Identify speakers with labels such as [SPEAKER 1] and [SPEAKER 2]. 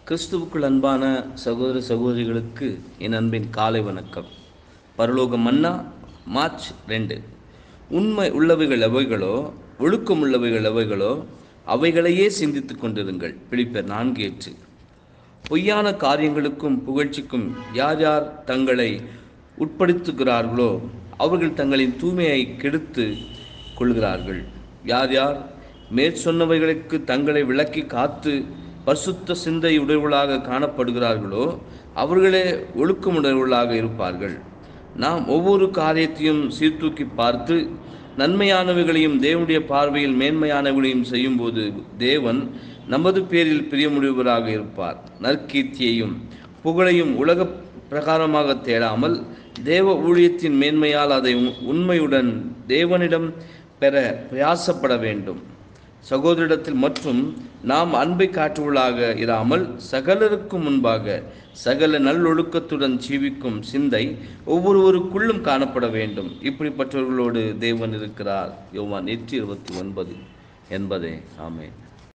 [SPEAKER 1] கிறிஸ்துவுக்குள் அன்பான சகோதர சகோதரிகளுக்கு என் அன்பின் காலை வணக்கம் பரலோக மன்னா மார்ச் ரெண்டு உண்மை உள்ளவைகள் எவைகளோ ஒழுக்கம் உள்ளவைகள் எவைகளோ அவைகளையே சிந்தித்துக் கொண்டிருங்கள் பிலிப்பர் நான்கு எட்டு பொய்யான காரியங்களுக்கும் புகழ்ச்சிக்கும் யார் யார் தங்களை உட்படுத்துகிறார்களோ அவர்கள் தங்களின் தூய்மையை கெடுத்து கொள்கிறார்கள் யார் யார் மேற்சொன்னவைகளுக்கு தங்களை விளக்கி காத்து பரிசுத்த சிந்தை உடையவர்களாக காணப்படுகிறார்களோ அவர்களே ஒழுக்கமுடையவர்களாக இருப்பார்கள் நாம் ஒவ்வொரு காரியத்தையும் சீர்தூக்கி பார்த்து நன்மையானவைகளையும் தேவனுடைய பார்வையில் மேன்மையானவைகளையும் செய்யும்போது தேவன் நமது பேரில் பிரியமுடையவராக இருப்பார் நற்கீர்த்தியையும் புகழையும் உலக பிரகாரமாக தேடாமல் தேவ ஊழியத்தின் மேன்மையால் அதை உண்மையுடன் தேவனிடம் பெற பிரயாசப்பட வேண்டும் சகோதரிடத்தில் மற்றும் நாம் அன்பை காட்டுவளாக இராமல் சகலருக்கும் முன்பாக சகல நல்லொழுக்கத்துடன் ஜீவிக்கும் சிந்தை ஒவ்வொருவருக்குள்ளும் காணப்பட வேண்டும் இப்படிப்பட்டவர்களோடு தேவன் இருக்கிறார் யோவான் எட்டு இருபத்தி ஒன்பது என்பதே ஆமேன்